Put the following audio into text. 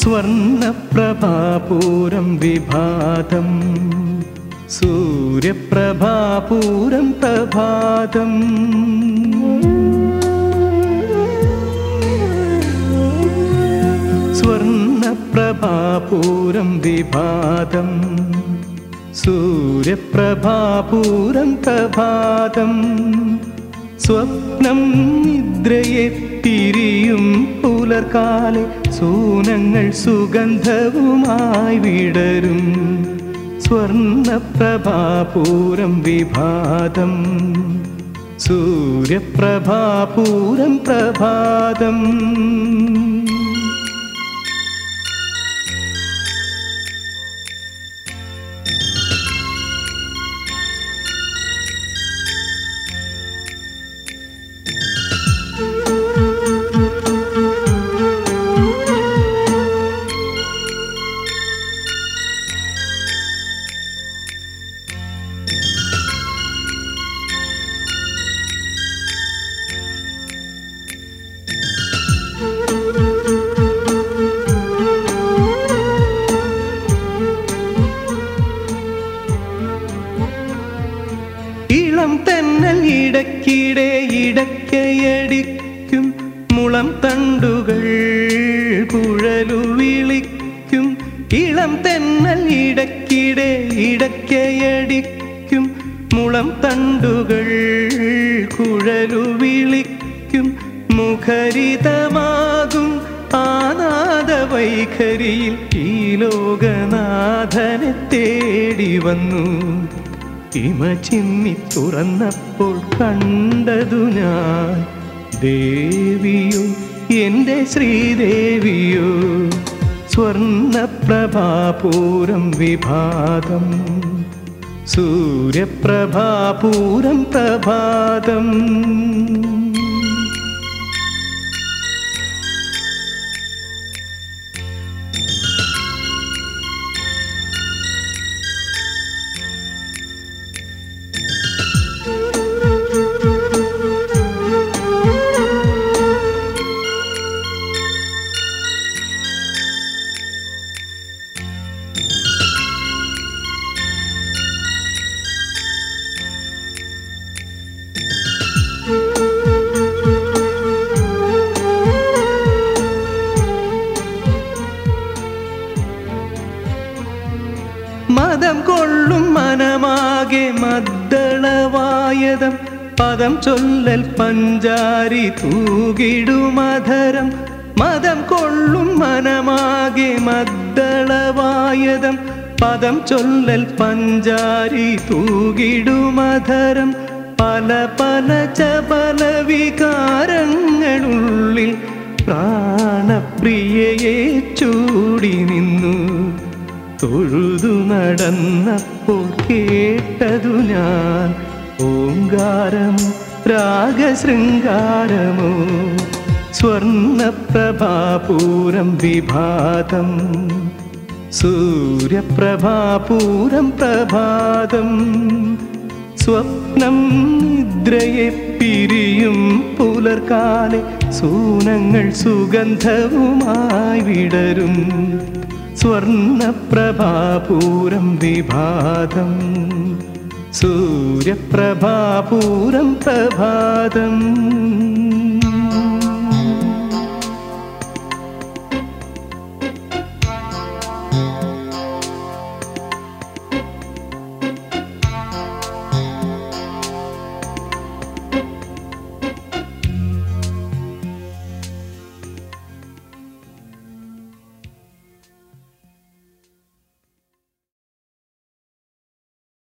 സ്വർണപ്രഭാപൂരം വിഭാതം സൂര്യപ്രഭാപൂരം പ്രഭാതം സ്വർണപ്രഭാപൂരം വിഭാതം സൂര്യപ്രഭാപൂരം പ്രഭാതം സ്വപ്നം നിദ്രയെ പിരിയും പുലർക്കാലെ സൂനങ്ങൾ സുഗന്ധവുമായി വിടരും സ്വർണപ്രഭാപൂരം വിഭാതം സൂര്യപ്രഭാപൂരം പ്രഭാതം ഇളം തെന്നൽ ഇടയ്ക്കിടെ ഇടയ്ക്കയടിക്കും മുളം തണ്ടുകൾ കുഴലു വിളിക്കും ഇളം തെന്നൽ ഇടയ്ക്കിടെ ഇടയ്ക്കയടിക്കും മുളം തണ്ടുകൾ കുഴലു വിളിക്കും മുഖരിതമാകും ആനാദ വൈഖരിയിൽ ഈ ലോകനാഥനെ തേടി വന്നു ഇമ ചിമ്മി തുറന്നപ്പോൾ കണ്ടതു ഞാൻ ദേവിയോ എൻ്റെ ശ്രീദേവിയോ സ്വർണപ്രഭാപൂരം വിഭാതം സൂര്യപ്രഭാപൂരം പ്രഭാതം മതം കൊള്ളും മനമാകെ മദ്ദളവായതം പദം ചൊല്ലൽ പഞ്ചാരി തൂകിടുമധരം മതം കൊള്ളും മനമാകെ മദ്ദളവായതം പദം ചൊല്ലൽ പഞ്ചാരി തൂകിടുമധരം പല പല ചപല വികാരങ്ങളുള്ളിൽ പ്രാണപ്രിയയെ ചൂടി നിന്നു തൊഴുതു നടന്നപ്പോൾ കേട്ടതു ഞാൻ ഓങ്കാരമോ രാഗശൃംഗാരമോ സ്വർണപ്രഭാപൂരം വിഭാതം സൂര്യപ്രഭാപൂരം പ്രഭാതം സ്വപ്നം നിദ്രയെ പിരിയും പുലർക്കാലെ സൂനങ്ങൾ സുഗന്ധവുമായി വിടരും സ്വർണപ്രഭാപൂരം വിഭാതം സൂര്യപ്രഭാപൂരം പ്രഭാതം